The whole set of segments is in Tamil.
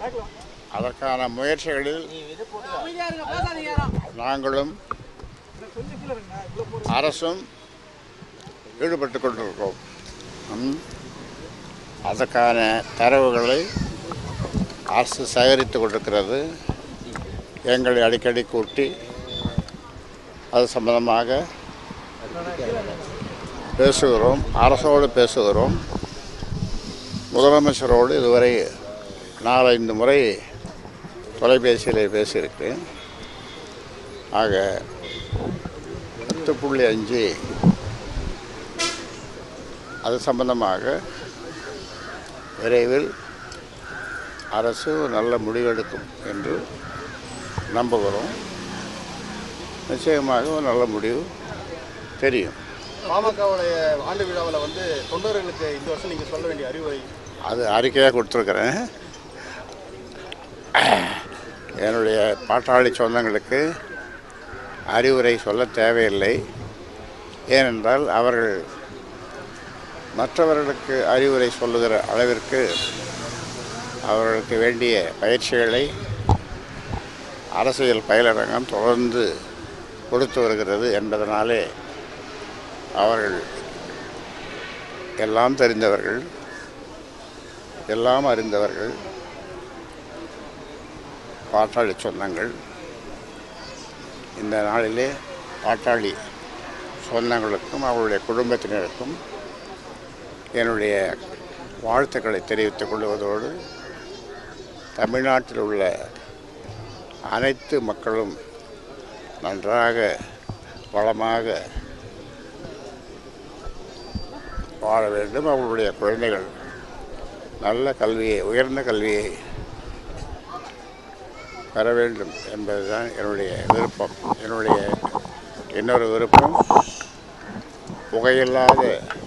அதற்கான முயற்சிகளில் நாங்களும் அரசும் ஈடுபட்டு கொண்டிருக்கிறோம் ம். அதற்கான தரவுகளை அரசு சேகரித்து கொண்டிருக்கிறது எங்களை அடிக்கடி கூட்டி அது சம்பந்தமாக பேசுகிறோம் அரசோடு பேசுகிறோம் முதலமைச்சரோடு இதுவரை நாலஞ்சு முறை தொலைபேசியில் பேசியிருக்கிறேன் ஆக பத்து புள்ளி அஞ்சு அது சம்பந்தமாக விரைவில் அரசு ஒரு நல்ல முடிவெடுக்கும் என்று நம்புகிறோம் நிச்சயமாக ஒரு நல்ல முடிவு தெரியும் பாமகவுடைய ஆண்டு விழாவில் வந்து தொண்டர்களுக்கு இந்த வருஷம் நீங்கள் சொல்ல வேண்டிய அறிவுரை அது அறிக்கையாக கொடுத்துருக்குறேன் என்னுடைய பாட்டாளி சொந்தங்களுக்கு அறிவுரை சொல்ல தேவையில்லை ஏனென்றால் அவர்கள் மற்றவர்களுக்கு அறிவுரை சொல்லுகிற அளவிற்கு அவர்களுக்கு வேண்டிய பயிற்சிகளை அரசியல் பயிலரங்கம் தொடர்ந்து கொடுத்து வருகிறது என்பதனாலே அவர்கள் எல்லாம் தெரிந்தவர்கள் எல்லாம் அறிந்தவர்கள் பாட்டாளி சொந்தங்கள் இந்த நாளிலே பாட்டாளி சொந்தங்களுக்கும் அவருடைய குடும்பத்தினருக்கும் என்னுடைய வாழ்த்துக்களை தெரிவித்துக் கொள்வதோடு தமிழ்நாட்டில் உள்ள அனைத்து மக்களும் நன்றாக வளமாக வாழ வேண்டும் அவர்களுடைய குழந்தைகள் நல்ல கல்வியை உயர்ந்த கல்வியை பெற வேண்டும் என்பதுதான் என்னுடைய விருப்பம் என்னுடைய இன்னொரு விருப்பம் புகையில்லாத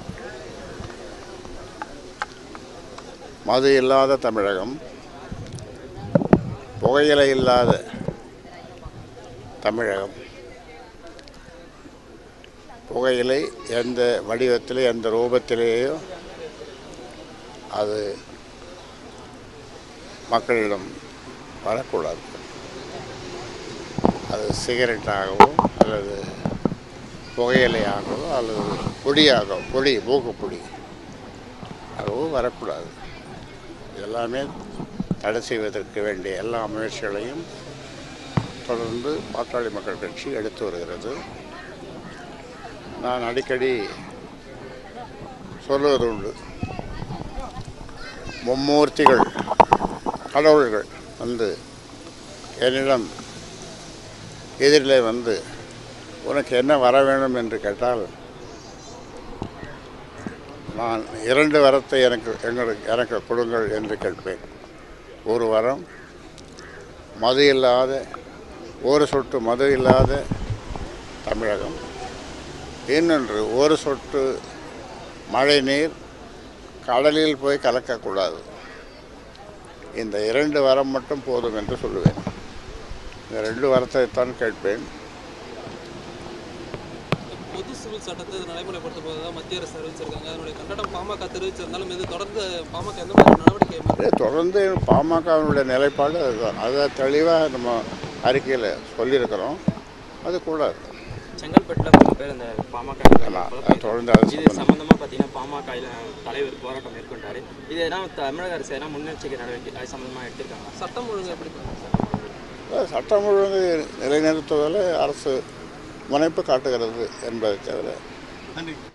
மது இல்லாத தமிழகம் புகையிலை இல்லாத தமிழகம் புகையிலை எந்த வடிவத்திலே எந்த ரூபத்திலேயோ அது மக்களிடம் வரக்கூடாது அது சிகரெட்டாகவோ அல்லது புகையிலையாகவோ அல்லது பொடியாகவோ பொடி மூக்குப்பொடி ஆகவோ வரக்கூடாது எல்லாமே தடை செய்வதற்கு வேண்டிய எல்லா முயற்சிகளையும் தொடர்ந்து பாட்டாளி மக்கள் கட்சி எடுத்து வருகிறது நான் அடிக்கடி சொல்லுவது உண்டு மும்மூர்த்திகள் கடவுள்கள் வந்து என்னிடம் எதிரிலே வந்து உனக்கு என்ன வர வேண்டும் என்று கேட்டால் நான் இரண்டு வரத்தை எனக்கு எங்களுக்கு எனக்கு கொடுங்கள் என்று கேட்பேன் ஒரு வரம் மது இல்லாத ஒரு சொட்டு மது இல்லாத தமிழகம் இன்னொன்று ஒரு சொட்டு மழை நீர் கடலில் போய் கலக்கக்கூடாது இந்த இரண்டு வரம் மட்டும் போதும் என்று சொல்லுவேன் இந்த ரெண்டு வரத்தைத்தான் கேட்பேன் பொது சிவில் சட்டத்தை நடைமுறைப்படுத்த போதா மத்திய அரசு அறிவிச்சிருக்காங்க அதனுடைய கண்டனம் பாமக தெரிவிச்சிருந்தாலும் இது தொடர்ந்து பாமக எந்த மாதிரி நடவடிக்கை மேற்கொள்ளும்? இது தொடர்ந்து பாமகவினுடைய நிலைப்பாடு அதுதான் அதை தெளிவாக நம்ம அறிக்கையில் சொல்லியிருக்கிறோம் அது கூடாது செங்கல்பட்டில் பல பேர் இந்த பாமக ஆமா, அது தொடர்ந்து அது இது சம்பந்தம். சம்பந்தமா பார்த்தீங்கன்னா பாமக தலைவர் போராட்டம் மேற்கொண்டாரு இது எதனா தமிழக அரசு எதனா முன்னெச்சரிக்கை நடவடிக்கை அது சம்பந்தமா எடுத்திருக்காங்க சட்டம் ஒழுங்கு எப்படி பண்ணுறாங்க சட்டம் ஒழுங்கு நிலைநிறுத்துவதில் அரசு முனைப்பு காட்டுகிறது என்பதை தவிர நன்றி